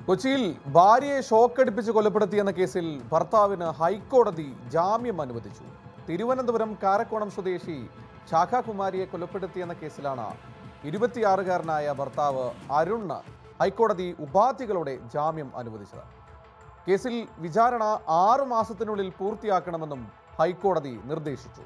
കൊച്ചിയിൽ ഭാര്യയെ ഷോക്കടിപ്പിച്ച് കൊലപ്പെടുത്തിയെന്ന കേസിൽ ഭർത്താവിന് ഹൈക്കോടതി ജാമ്യം അനുവദിച്ചു തിരുവനന്തപുരം കാരക്കോണം സ്വദേശി ശാഖാകുമാരിയെ കൊലപ്പെടുത്തിയെന്ന കേസിലാണ് ഇരുപത്തിയാറുകാരനായ ഭർത്താവ് അരുണ് ഹൈക്കോടതി ഉപാധികളോടെ ജാമ്യം അനുവദിച്ചത് കേസിൽ വിചാരണ ആറു മാസത്തിനുള്ളിൽ പൂർത്തിയാക്കണമെന്നും ഹൈക്കോടതി നിർദ്ദേശിച്ചു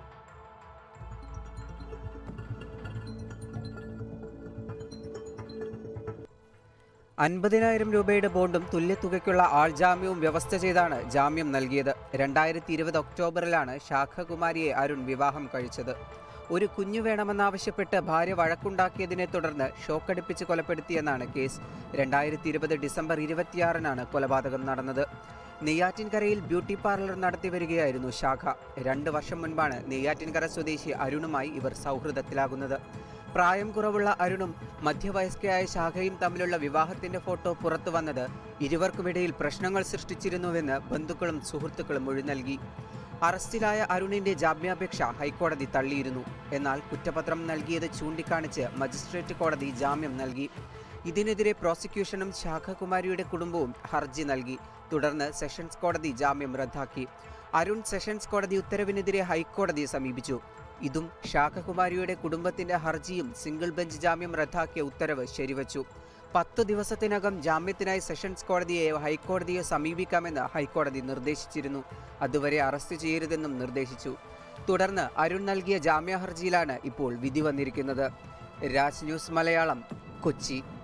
അൻപതിനായിരം രൂപയുടെ ബോണ്ടും തുല്യതുകയ്ക്കുള്ള ആൾജാമ്യവും വ്യവസ്ഥ ചെയ്താണ് ജാമ്യം നൽകിയത് രണ്ടായിരത്തി ഇരുപത് ഒക്ടോബറിലാണ് ശാഖകുമാരിയെ അരുൺ വിവാഹം കഴിച്ചത് ഒരു കുഞ്ഞു വേണമെന്നാവശ്യപ്പെട്ട് ഭാര്യ വഴക്കുണ്ടാക്കിയതിനെ തുടർന്ന് ഷോക്കടിപ്പിച്ച് കൊലപ്പെടുത്തിയെന്നാണ് കേസ് രണ്ടായിരത്തി ഇരുപത് ഡിസംബർ ഇരുപത്തിയാറിനാണ് കൊലപാതകം നടന്നത് നെയ്യാറ്റിൻകരയിൽ ബ്യൂട്ടി പാർലർ നടത്തി വരികയായിരുന്നു ശാഖ രണ്ട് വർഷം മുൻപാണ് നെയ്യാറ്റിൻകര സ്വദേശി അരുണുമായി ഇവർ സൗഹൃദത്തിലാകുന്നത് പ്രായം കുറവുള്ള അരുണും മധ്യവയസ്കയായ ശാഖയും തമ്മിലുള്ള വിവാഹത്തിന്റെ ഫോട്ടോ പുറത്തു വന്നത് ഇരുവർക്കുമിടയിൽ പ്രശ്നങ്ങൾ സൃഷ്ടിച്ചിരുന്നുവെന്ന് ബന്ധുക്കളും സുഹൃത്തുക്കളും മൊഴി നൽകി അറസ്റ്റിലായ അരുണിന്റെ ജാമ്യാപേക്ഷ ഹൈക്കോടതി തള്ളിയിരുന്നു എന്നാൽ കുറ്റപത്രം നൽകിയത് ചൂണ്ടിക്കാണിച്ച് മജിസ്ട്രേറ്റ് കോടതി ജാമ്യം നൽകി ഇതിനെതിരെ പ്രോസിക്യൂഷനും ശാഖകുമാരിയുടെ കുടുംബവും ഹർജി നൽകി തുടർന്ന് സെഷൻസ് കോടതി ജാമ്യം റദ്ദാക്കി അരുൺ സെഷൻസ് കോടതി ഉത്തരവിനെതിരെ ഹൈക്കോടതിയെ സമീപിച്ചു ഇതും ശാഖകുമാരിയുടെ കുടുംബത്തിന്റെ ഹർജിയും സിംഗിൾ ബെഞ്ച് ജാമ്യം റദ്ദാക്കിയ ഉത്തരവ് ശരിവച്ചു പത്തു ദിവസത്തിനകം ജാമ്യത്തിനായി സെഷൻസ് കോടതിയെ ഹൈക്കോടതിയെ സമീപിക്കാമെന്ന് ഹൈക്കോടതി നിർദ്ദേശിച്ചിരുന്നു അതുവരെ അറസ്റ്റ് ചെയ്യരുതെന്നും നിർദ്ദേശിച്ചു തുടർന്ന് അരുൺ നൽകിയ ജാമ്യ ഹർജിയിലാണ് ഇപ്പോൾ വിധി വന്നിരിക്കുന്നത് രാജ് ന്യൂസ് മലയാളം കൊച്ചി